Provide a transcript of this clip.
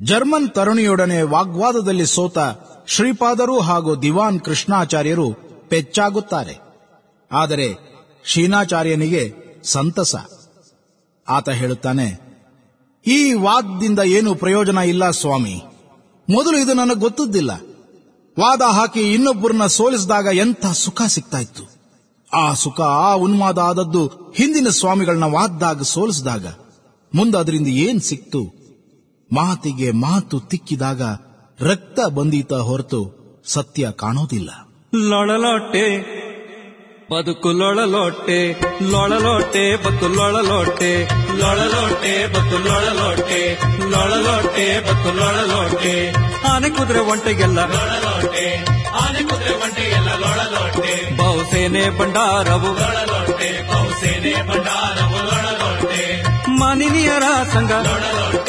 German ತರುಣಿಯೊಡನೆ ವಾಗ್ವಾದದಲ್ಲಿ ಸೋತ ಶ್ರೀಪಾದರು ಹಾಗೂ ದಿವಾನ್ ಕೃಷ್ಣಾಚಾರ್ಯರು ಪೆಚ್ಚಾಗುತ್ತಾರೆ ಆದರೆ ಶೀನಾಚಾರ್ಯನಿಗೆ ಸಂತಸ ಆತ ಹೇಳುತ್ತಾನೆ ಈ ವಾದದಿಂದ ಏನು ಪ್ರಯೋಜನ ಇಲ್ಲ ಸ್ವಾಮಿ ಮೊದಲು ಇದು ನನಗೆ ಗೊತ್ತಿದ್ದಿಲ್ಲ ವಾದ ಹಾಕಿ ಇನ್ನೊಬ್ಬರನ್ನ ಸೋಲಿಸಿದಾಗ ಎಂಥ ಸುಖ ಸಿಗ್ತಾ ಇತ್ತು ಆ ಸುಖ ಆ ಉನ್ಮಾದ ಆದದ್ದು ಹಿಂದಿನ ಸ್ವಾಮಿಗಳನ್ನ ವಾದ್ದಾಗ ಸೋಲಿಸಿದಾಗ ಮುಂದೆ ಅದರಿಂದ ಏನ್ ಸಿಕ್ತು ಮಾತಿಗೆ ಮಾತು ತಿಕ್ಕಿದಾಗ ರಕ್ತ ಬಂದೀತ ಹೊರತು ಸತ್ಯ ಕಾಣೋದಿಲ್ಲ ಲೊಳಲೊಟ್ಟೆ ಬದುಕು ಲೊಳಲೊಟ್ಟೆ ಲೊಳಲೊಟ್ಟೆ ಬತ್ತು ಲೊಳಲೊಟ್ಟೆ ಲೊಳಲೊಟ್ಟೆ ಬತ್ತು ಲೊಳಲೊಟ್ಟೆ ಲೊಳಲೊಟ್ಟೆ ಬತ್ತು ಲೊಳಲೊಟ್ಟೆ ಆನೆ ಕುದುರೆ ಒಂಟೆಗೆಲ್ಲ ಲೊಳಲೊಟ್ಟೆ ಆನೆ ಕುದುರೆ ಒಂಟೆಗೆಲ್ಲ ಲೊಳಲೊಟ್ಟೆ ಬಹುಸೇನೆ ಭಂಡಾರವು ಲೊಳಲೊಟ್ಟೆ ಬಹುಸೇನೆ ಭಂಡಾರವು ಲೊಳಲೊಟ್ಟೆ ಮಾನಿನಿಯರ ಸಂಘ ಲೊಳಲೊಟ್ಟೆ